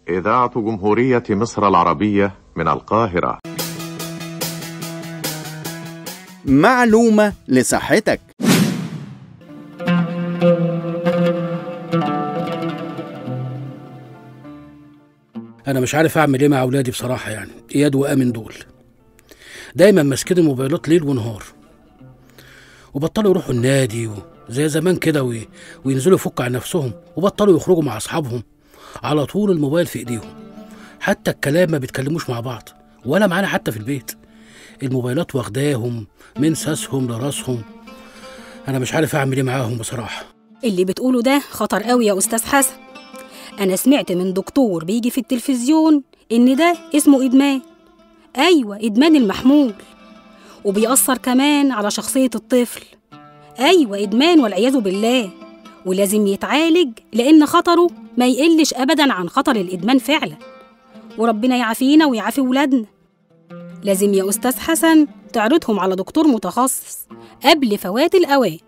إذاعة جمهورية مصر العربية من القاهرة معلومة لصحتك انا مش عارف اعمل ايه مع اولادي بصراحه يعني اياد وامن دول دايما ماسكين الموبايلات ليل ونهار وبطلوا يروحوا النادي و... زي زمان كده وي... وينزلوا يفكوا عن نفسهم وبطلوا يخرجوا مع اصحابهم على طول الموبايل في ايديهم حتى الكلام ما بيتكلموش مع بعض ولا معانا حتى في البيت الموبايلات واخداهم من ساسهم لراسهم انا مش عارف اعمل ايه معاهم بصراحه اللي بتقوله ده خطر قوي يا أستاذ حسن أنا سمعت من دكتور بيجي في التلفزيون إن ده اسمه إدمان أيوة إدمان المحمول وبيأثر كمان على شخصية الطفل أيوة إدمان والعياذ بالله ولازم يتعالج لأن خطره ما يقلش أبدا عن خطر الإدمان فعلا وربنا يعافينا ويعافي ولادنا لازم يا أستاذ حسن تعرضهم على دكتور متخصص قبل فوات الأوان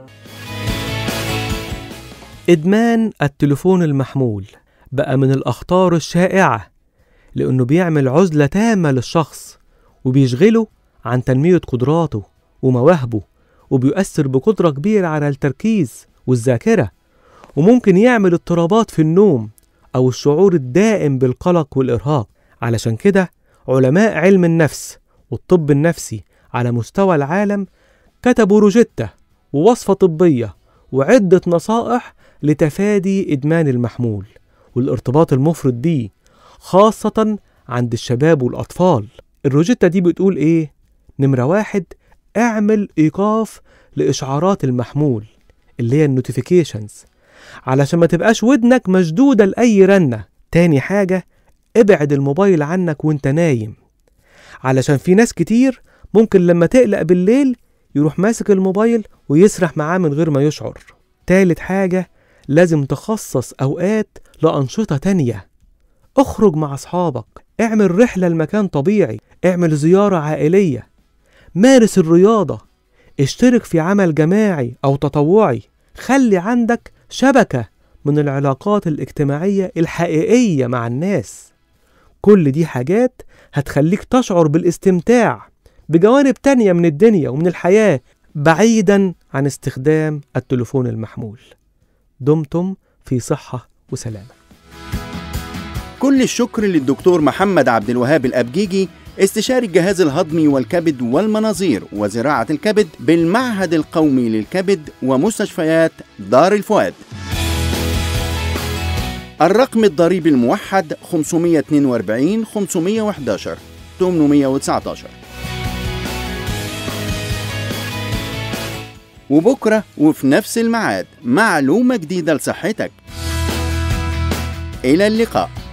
إدمان التليفون المحمول بقى من الأخطار الشائعة لأنه بيعمل عزلة تامة للشخص وبيشغله عن تنمية قدراته ومواهبه وبيؤثر بقدرة كبيرة على التركيز والذاكرة وممكن يعمل اضطرابات في النوم أو الشعور الدائم بالقلق والإرهاق علشان كده علماء علم النفس والطب النفسي على مستوى العالم كتبوا روجيتا ووصفة طبية وعدة نصائح لتفادي إدمان المحمول والارتباط المفرط بيه خاصة عند الشباب والأطفال الروجيتا دي بتقول إيه؟ نمرة واحد اعمل إيقاف لإشعارات المحمول اللي هي النوتيفيكيشنز علشان ما تبقاش ودنك مشدودة لأي رنة تاني حاجة ابعد الموبايل عنك وانت نايم علشان في ناس كتير ممكن لما تقلق بالليل يروح ماسك الموبايل ويسرح معاه من غير ما يشعر تالت حاجة لازم تخصص أوقات لأنشطة تانية اخرج مع أصحابك اعمل رحلة لمكان طبيعي اعمل زيارة عائلية مارس الرياضة اشترك في عمل جماعي أو تطوعي خلي عندك شبكة من العلاقات الاجتماعية الحقيقية مع الناس كل دي حاجات هتخليك تشعر بالاستمتاع بجوانب تانية من الدنيا ومن الحياة بعيدا عن استخدام التليفون المحمول دمتم في صحة وسلامة كل الشكر للدكتور محمد عبد الوهاب الأبجيجي استشاري الجهاز الهضمي والكبد والمناظير وزراعة الكبد بالمعهد القومي للكبد ومستشفيات دار الفؤاد الرقم الضريبي الموحد 542 511 819 وبكرة وفي نفس الميعاد معلومة جديدة لصحتك إلى اللقاء